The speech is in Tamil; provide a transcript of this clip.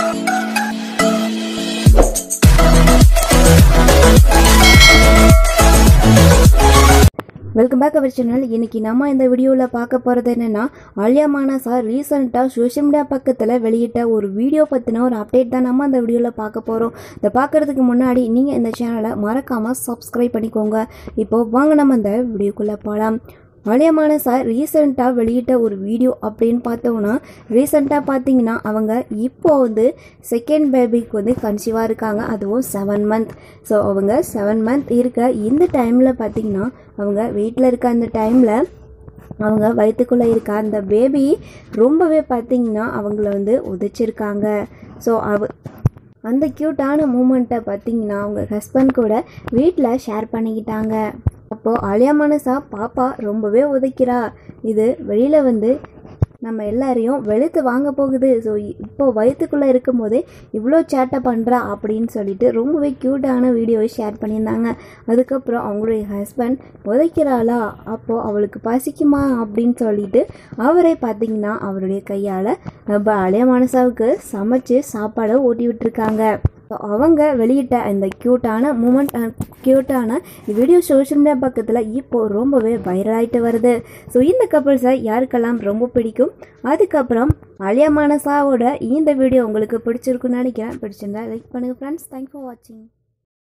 வெல்கம் பேக் அவர் சேனல் இன்னைக்கு நம்ம இந்த வீடியோவில் பார்க்க போகிறது என்னென்னா ஆலியா மானசா ரீசெண்டாக சோஷியல் மீடியா பக்கத்தில் வெளியிட்ட ஒரு வீடியோ பற்றின ஒரு அப்டேட் தான் நம்ம அந்த வீடியோவில் பார்க்க போகிறோம் இதை பார்க்குறதுக்கு முன்னாடி நீங்கள் இந்த சேனலை மறக்காமல் சப்ஸ்கிரைப் பண்ணிக்கோங்க இப்போது வாங்க நம்ம இந்த வீடியோக்குள்ளே போகலாம் ஆலியா மானசா ரீசெண்டாக வெளியிட்ட ஒரு வீடியோ அப்படின்னு பார்த்தோம்னா ரீசெண்டாக பார்த்தீங்கன்னா அவங்க இப்போ வந்து செகண்ட் பேபிக்கு வந்து கன்சீவாக இருக்காங்க அதுவும் செவன் மந்த் ஸோ அவங்க செவன் மந்த் இருக்க இந்த டைமில் பார்த்தீங்கன்னா அவங்க வீட்டில் இருக்க அந்த டைமில் அவங்க வயிற்றுக்குள்ளே இருக்க அந்த பேபி ரொம்பவே பார்த்தீங்கன்னா அவங்கள வந்து உதைச்சிருக்காங்க ஸோ அவ அந்த க்யூட்டான மூமெண்ட்டை பார்த்தீங்கன்னா அவங்க ஹஸ்பண்ட் கூட வீட்டில் ஷேர் பண்ணிக்கிட்டாங்க அப்போது அலியா மனசா பாப்பா ரொம்பவே உதைக்கிறா இது வெளியில் வந்து நம்ம எல்லாரையும் வெளுத்து வாங்க போகுது ஸோ இப்போ வயிற்றுக்குள்ளே இருக்கும் போதே இவ்வளோ சேட்டை பண்ணுறா அப்படின்னு சொல்லிட்டு ரொம்பவே க்யூட்டான வீடியோவை ஷேர் பண்ணியிருந்தாங்க அதுக்கப்புறம் அவங்களுடைய ஹஸ்பண்ட் உதைக்கிறாளா அப்போது அவளுக்கு பசிக்குமா அப்படின்னு சொல்லிட்டு அவரே பார்த்தீங்கன்னா அவருடைய கையால் நம்ம அலைய மனசாவுக்கு சமைச்சு சாப்பாடை ஊட்டி விட்டுருக்காங்க ஸோ அவங்க வெளியிட்ட இந்த க்யூட்டான மூமெண்ட் க்யூட்டான வீடியோ சோஷியல் மீடியா பக்கத்தில் இப்போ ரொம்பவே வைரல் ஆகிட்டு வருது ஸோ இந்த கப்பிள்ஸை யாருக்கெல்லாம் ரொம்ப பிடிக்கும் அதுக்கப்புறம் அலியா மானசாவோட இந்த வீடியோ உங்களுக்கு பிடிச்சிருக்குன்னு நினைக்கிறேன் பிடிச்சிருந்தா லைக் பண்ணுங்கள் ஃப்ரெண்ட்ஸ் தேங்க்ஸ் ஃபார் வாட்சிங்